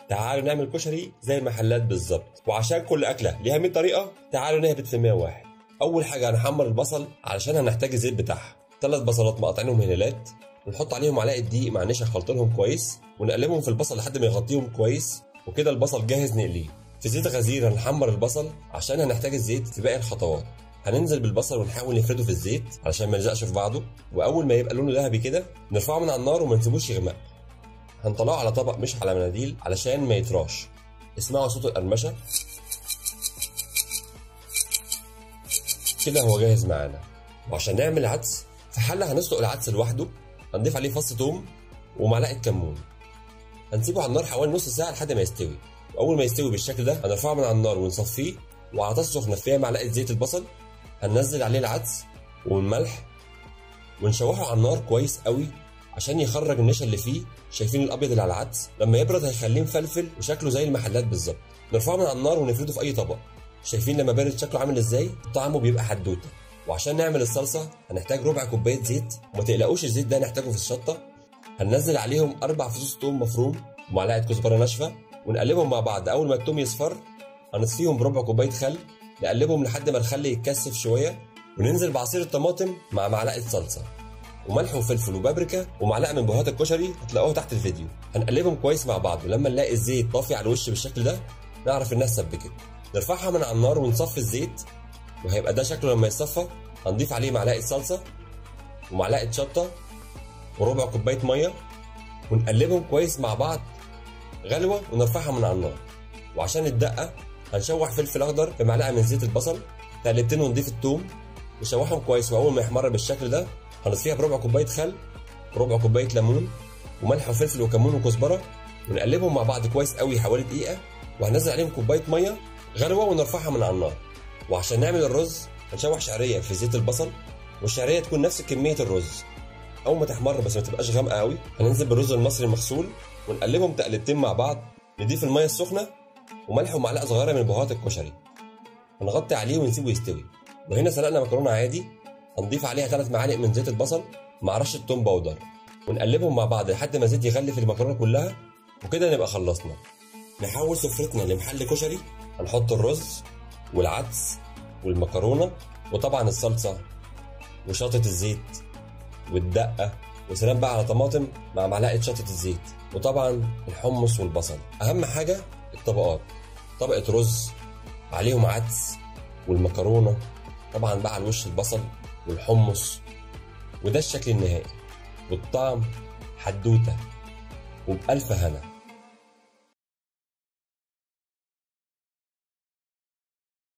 تعالوا نعمل كشري زي المحلات بالظبط وعشان كل اكله ليها 100 طريقه تعالوا نهبط في 101 اول حاجه هنحمر البصل علشان هنحتاج الزيت بتاعها ثلاث بصلات مقطعينهم هلالات ونحط عليهم معلقه دقيق مع نشا خلطلهم كويس ونقلبهم في البصل لحد ما يغطيهم كويس وكده البصل جاهز نقليه في زيت غزير هنحمر البصل عشان هنحتاج الزيت في باقي الخطوات هننزل بالبصل ونحاول نفرده في الزيت علشان ما يلزقش في بعضه واول ما يبقى لونه ذهبي كده نرفعه من على النار وما نسيبوش يغمق هنطلعه على طبق مش على مناديل علشان ما يتراش اسمعوا صوت القرمشه كده هو جاهز معانا وعشان نعمل عدس في حله هنسلق العدس لوحده هنضيف عليه فص ثوم ومعلقه كمون هنسيبه على النار حوالي نص ساعه لحد ما يستوي واول ما يستوي بالشكل ده هنرفعه من على النار ونصفيه وعلى طاسه سخنه فيها معلقه زيت البصل هننزل عليه العدس والملح ونشوحه على النار كويس قوي عشان يخرج النشا اللي فيه شايفين الابيض اللي على العدس لما يبرد هيخليه مفلفل وشكله زي المحلات بالظبط نرفعه من على النار ونفرده في اي طبق شايفين لما بارد شكله عامل ازاي طعمه بيبقى حدوته وعشان نعمل الصلصه هنحتاج ربع كوبايه زيت وما تقلقوش الزيت ده هنحتاجه في الشطه هننزل عليهم اربع فصوص توم مفروم ومعلقه كزبره ناشفه ونقلبهم مع بعض اول ما التوم يصفر هنصفيهم بربع كوبايه خل نقلبهم لحد ما الخل يتكثف شويه وننزل بعصير الطماطم مع معلقه صلصه وملح وفلفل وبابريكا ومعلقه من بهارات الكشري هتلاقوها تحت الفيديو هنقلبهم كويس مع بعض ولما نلاقي الزيت طافي على الوش بالشكل ده نعرف انها سبكت نرفعها من على النار ونصفي الزيت وهيبقى ده شكله لما يتصفى هنضيف عليه معلقه صلصه ومعلقه شطه وربع كوبايه ميه ونقلبهم كويس مع بعض غلوه ونرفعها من على النار وعشان الدقه هنشوح فلفل اخضر في معلقه من زيت البصل تقلبتين ونضيف الثوم نشوحهم كويس واول ما يحمر بالشكل ده هنصفيها بربع كوبايه خل وربع كوبايه ليمون وملح وفلفل وكمون وكزبره ونقلبهم مع بعض كويس قوي حوالي دقيقه وهننزل عليهم كوبايه ميه غلوه ونرفعها من على النار وعشان نعمل الرز هنشوح شعريه في زيت البصل والشعريه تكون نفس كميه الرز اول ما تحمر بس ما تبقاش غامقه قوي هننزل بالرز المصري المغسول ونقلبهم تقلبتين مع بعض نضيف الميه السخنه وملح ومعلقه صغيره من بهارات الكشري هنغطي عليه ونسيبه يستوي وهنا سلقنا مكرونه عادي هنضيف عليها ثلاث معالق من زيت البصل مع رشه توم باودر ونقلبهم مع بعض لحد ما الزيت يغلي في المكرونه كلها وكده نبقى خلصنا نحول سفرتنا لمحل كشري هنحط الرز والعدس والمكرونه وطبعا الصلصه وشطه الزيت والدقه وسلام بقى على طماطم مع معلقه شطه الزيت وطبعا الحمص والبصل اهم حاجه الطبقات طبقه رز عليهم عدس والمكرونه طبعا بقى على الوش البصل والحمص وده الشكل النهائي والطعم حدوته وبألف هنا